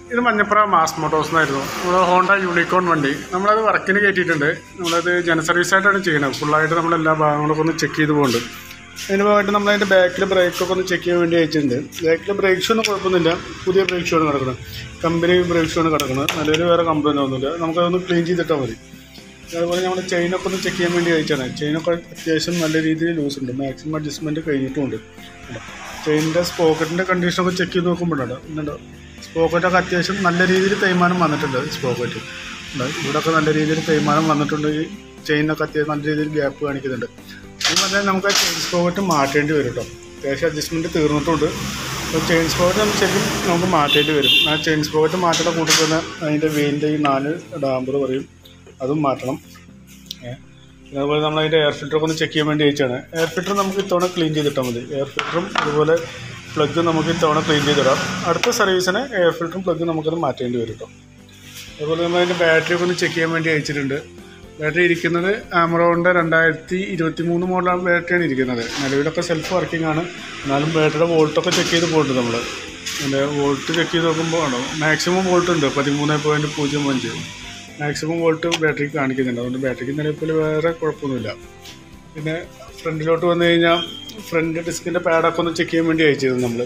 ഇത് Manjappura mass Motors എന്നായിരുന്നു നമ്മൾ ഹോണ്ട യൂണിക്കോൺ വണ്ടി നമ്മളത് വർക്കിന് കയറ്റിയിട്ടുണ്ട് നമ്മളത് ജന സർവീസായിട്ടാണ് ചെയ്യുന്നത് ഫുള്ളായിട്ട് നമ്മൾ എല്ലാ ഭാഗങ്ങളൊക്കെ ഒന്ന് ചെക്ക് ചെയ്ത് പോകുന്നുണ്ട് അതിന് ഭാഗമായിട്ട് നമ്മളതിൻ്റെ ബാക്കിൽ ബ്രേക്കൊക്കെ ഒന്ന് ചെക്ക് ചെയ്യാൻ വേണ്ടി അയച്ചിട്ടുണ്ട് ബാക്കിൽ ബ്രേക്ക് ഷൂ ഒന്നും കുഴപ്പമൊന്നുമില്ല പുതിയ ബ്രേക്ക് ഷൂ ആണ് കിടക്കുന്നത് കമ്പനി ബ്രേക്ക് ഷൂ ആണ് കിടക്കുന്നത് നിലവിൽ വേറെ കംപ്ലൈൻറ്റ് ഒന്നുമില്ല നമുക്കതൊന്ന് ക്ലീൻ ചെയ്തിട്ടാൽ മതി അതുപോലെ നമ്മൾ ചെയിനൊക്കെ ഒന്ന് ചെക്ക് ചെയ്യാൻ വേണ്ടി അയച്ചാണ് ചെയിനൊക്കെ അത്യാവശ്യം നല്ല രീതിയിൽ ലൂസ് ഉണ്ട് മാക്സിമം അഡ്ജസ്റ്റ്മെൻറ്റ് കഴിഞ്ഞിട്ടുമുണ്ട് ചെയിനിൻ്റെ സ്പോക്കറ്റിൻ്റെ കണ്ടീഷനൊക്കെ ചെക്ക് ചെയ്ത് നോക്കുമ്പോഴാണ് ഇന്നുണ്ടോ സ്പോക്കറ്റൊക്കെ അത്യാവശ്യം നല്ല രീതിയിൽ തേയ്മാനം വന്നിട്ടുണ്ട് സ്പോക്കറ്റ് ഇവിടെയൊക്കെ നല്ല രീതിയിൽ തേയ്മാനം വന്നിട്ടുണ്ട് ഈ ചെയിനൊക്കെ അത്യാവശ്യം നല്ല രീതിയിൽ ഗ്യാപ്പ് കാണിക്കുന്നുണ്ട് ഈ പറഞ്ഞാൽ നമുക്ക് ആ ചെയിൻ സ്പോക്കറ്റ് മാറ്റേണ്ടി വരും കേട്ടോ അത്യാവശ്യം അഡ്ജസ്റ്റ്മെൻറ്റ് തീർന്നിട്ടുണ്ട് അപ്പോൾ ചെയിൻ സ്പോക്കറ്റ് നമുക്ക് ശരിക്കും നമുക്ക് മാറ്റേണ്ടി വരും ആ ചെയിൻ സ്പോക്കറ്റ് മാറ്റുന്ന കൂട്ടത്തിൽ തന്നെ അതിൻ്റെ വെയിൻ്റെ ഈ നാല് ഡാമ്പർ പറയും അതും മാറ്റണം ഏ. പിന്നെ അതുപോലെ നമ്മൾ അതിൻ്റെ എയർ ഫിൽറ്ററൊക്കെ ഒന്ന് ചെക്ക് ചെയ്യാൻ വേണ്ടി അയച്ചാണ് എയർ ഫിൽറ്റർ നമുക്ക് ഇത്തവണ ക്ലീൻ ചെയ്തിട്ടാൽ മതി എയർ ഫിൽറ്ററും അതുപോലെ പ്ലഗ് നമുക്ക് ഇത്തവണ ക്ലീൻ ചെയ്തിടാം അടുത്ത സർവീസിന് എയർ ഫിൽറ്ററും പ്ലഗ് നമുക്കത് മാറ്റേണ്ടി വരും കേട്ടോ അതുപോലെ നമ്മൾ അതിൻ്റെ ബാറ്ററി ഒക്കെ ഒന്ന് ചെക്ക് ചെയ്യാൻ വേണ്ടി അയച്ചിട്ടുണ്ട് ബാറ്ററി ഇരിക്കുന്നത് ആമറോണിൻ്റെ രണ്ടായിരത്തി ഇരുപത്തി മൂന്ന് മോഡൽ ബാറ്ററിയാണ് ഇരിക്കുന്നത് നിലവിലൊക്കെ സെൽഫ് വർക്കിംഗ് ആണ് എന്നാലും ബാറ്ററിയുടെ വോൾട്ടൊക്കെ ചെക്ക് ചെയ്ത് പോകുന്നുണ്ട് നമ്മൾ അതിൻ്റെ വോൾട്ട് ചെക്ക് ചെയ്ത് നോക്കുമ്പോൾ ആണോ മാക്സിമം വോൾട്ട് ഉണ്ട് പതിമൂന്ന് പോയിൻറ്റ് പൂജ്യം അഞ്ച് മാക്സിമം വോൾട്ട് ബാറ്ററിക്ക് കാണിക്കുന്നുണ്ട് അതുകൊണ്ട് ബാറ്ററിക്ക് നിലവിൽ വേറെ കുഴപ്പമൊന്നുമില്ല പിന്നെ ഫ്രണ്ടിലോട്ട് വന്നു കഴിഞ്ഞാൽ ഫ്രണ്ട് ഡിസ്കിൻ്റെ പാഡൊക്കെ ഒന്ന് ചെക്ക് ചെയ്യാൻ വേണ്ടി അയച്ചിരുന്നു നമ്മൾ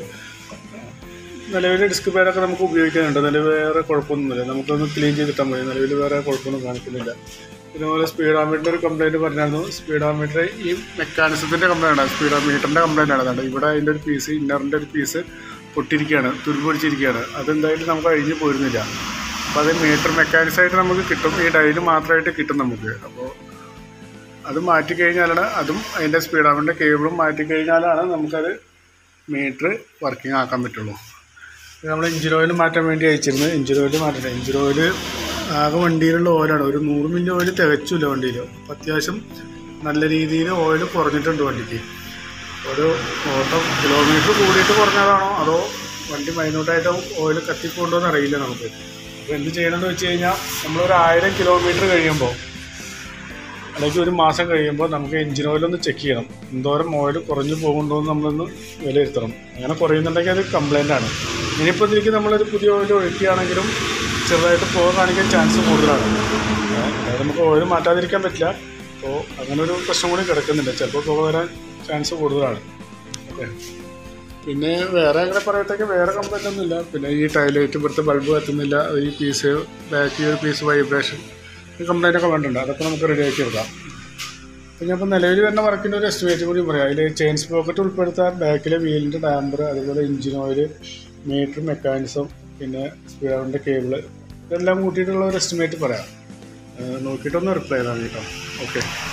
നിലവിൽ ഡിസ്ക് പാഡൊക്കെ നമുക്ക് ഉപയോഗിക്കാനുണ്ട് നിലവിൽ വേറെ കുഴപ്പമൊന്നുമില്ല നമുക്കൊന്ന് ക്ലീൻ ചെയ്തിട്ടാൽ മതി നിലവിൽ വേറെ കുഴപ്പമൊന്നും കാണിക്കുന്നില്ല ഇതുപോലെ സ്പീഡോമീറ്റർ ഒരു കംപ്ലൈൻറ്റ് പറഞ്ഞായിരുന്നു സ്പീഡോമീറ്റർ ഈ മെക്കാനിസത്തിൻ്റെ കംപ്ലൈൻ്റ് ആണ് സ്പീഡോമീറ്ററിൻ്റെ കംപ്ലൈൻ്റ് ആണ് അതുകൊണ്ട് ഇവിടെ അതിൻ്റെ ഒരു പീസ് ഇന്നറിൻ്റെ ഒരു പീസ് പൊട്ടിയിരിക്കുകയാണ് തുരുമ്പൊടിച്ചിരിക്കുകയാണ് അതെന്തായാലും നമുക്ക് അഴിഞ്ഞ് പോരുന്നില്ല അപ്പോൾ അത് മീറ്റർ മെക്കാനിക്സായിട്ട് നമുക്ക് കിട്ടും ഈ ഡയല് മാത്രമായിട്ട് കിട്ടും നമുക്ക് അപ്പോൾ അത് മാറ്റി കഴിഞ്ഞാലാണ് അതും അതിൻ്റെ സ്പീഡോമീറ്ററിൻ്റെ കേബിളും മാറ്റി കഴിഞ്ഞാലാണ് നമുക്കത് മീറ്റർ വർക്കിംഗ് ആക്കാൻ പറ്റുള്ളൂ ഇത് നമ്മൾ എഞ്ചിൻ ഓയിൽ മാറ്റാൻ വേണ്ടി അയച്ചിരുന്നു എഞ്ചിൻ ഓയിൽ മാറ്റണം എഞ്ചിൻ ഓയിൽ ആകെ വണ്ടിയിലുള്ള ഓയിലാണ് ഒരു നൂറ് മില്ലി ഓയിൽ തികച്ചില്ല വണ്ടിയിൽ അപ്പോൾ അത്യാവശ്യം നല്ല രീതിയിൽ ഓയിൽ കുറഞ്ഞിട്ടുണ്ട് വണ്ടിക്ക് ഒരു ഓട്ടം കിലോമീറ്റർ കൂടിയിട്ട് കുറഞ്ഞതാണോ അതോ വണ്ടി മൈന്യൂട്ടായിട്ട് ഓയിൽ കത്തിക്കൊണ്ടോ എന്ന് അറിയില്ല നമുക്ക് അപ്പോൾ എന്ത് ചെയ്യണമെന്ന് വെച്ച് കഴിഞ്ഞാൽ നമ്മളൊരു ആയിരം കിലോമീറ്റർ കഴിയുമ്പോൾ അല്ലെങ്കിൽ ഒരു മാസം കഴിയുമ്പോൾ നമുക്ക് എഞ്ചിൻ ഓയിൽ ഒന്ന് ചെക്ക് ചെയ്യണം എന്തോരം ഓയിൽ കുറഞ്ഞു പോകുന്നുണ്ടോ എന്ന് നമ്മളൊന്ന് വിലയിരുത്തണം അങ്ങനെ കുറയുന്നുണ്ടെങ്കിൽ അത് കംപ്ലൈൻ്റ് ആണ് ഇനിയിപ്പോൾ ഇതിലേക്ക് നമ്മളൊരു പുതിയ ഓയിൽ ഒഴിക്കുകയാണെങ്കിലും ചെറുതായിട്ട് പോകാൻ കാണിക്കാൻ ചാൻസ് കൂടുതലാണ് ഏ, അതായത് നമുക്ക് ഓയിൽ മാറ്റാതിരിക്കാൻ പറ്റില്ല അപ്പോൾ അങ്ങനെ ഒരു പ്രശ്നം കൂടി കിടക്കുന്നുണ്ട് ചിലപ്പോൾ പുക വരാൻ ചാൻസ് കൂടുതലാണ് ഓക്കെ പിന്നെ വേറെ അങ്ങനെ പറയത്തേക്ക് വേറെ കംപ്ലൈൻ്റ് ഒന്നുമില്ല പിന്നെ ഈ ടൈലൈറ്റ് ഇവിടുത്തെ ബൾബ് കത്തുന്നില്ല ഈ പീസ് ബാക്കി ഒരു പീസ് വൈബ്രേഷൻ ഈ കംപ്ലൈൻ്റ് ഒക്കെ വേണ്ടിട്ടുണ്ട് അതൊക്കെ നമുക്ക് റെഡിയാക്കി എടുക്കാം പിന്നെ ഇപ്പോൾ നിലവിൽ വരുന്ന വർക്കിൻ്റെ ഒരു എസ്റ്റിമേറ്റ് കൂടി പറയാം അതിൽ ചെയിൻ സ്പോക്കറ്റ് ഉൾപ്പെടുത്താൻ ബാക്കിലെ വീലിൻ്റെ ഡാമ്പർ അതുപോലെ എഞ്ചിൻ ഓയിൽ മീറ്റർ മെക്കാനിസം പിന്നെ സ്പീഡറിൻ്റെ കേബിള് ഇതെല്ലാം കൂട്ടിയിട്ടുള്ള ഒരു എസ്റ്റിമേറ്റ് പറയാം ഏഹ് നോക്കിയിട്ടൊന്ന് റിപ്ലൈ ചെയ്താൽ മതി കേട്ടോ ഓക്കെ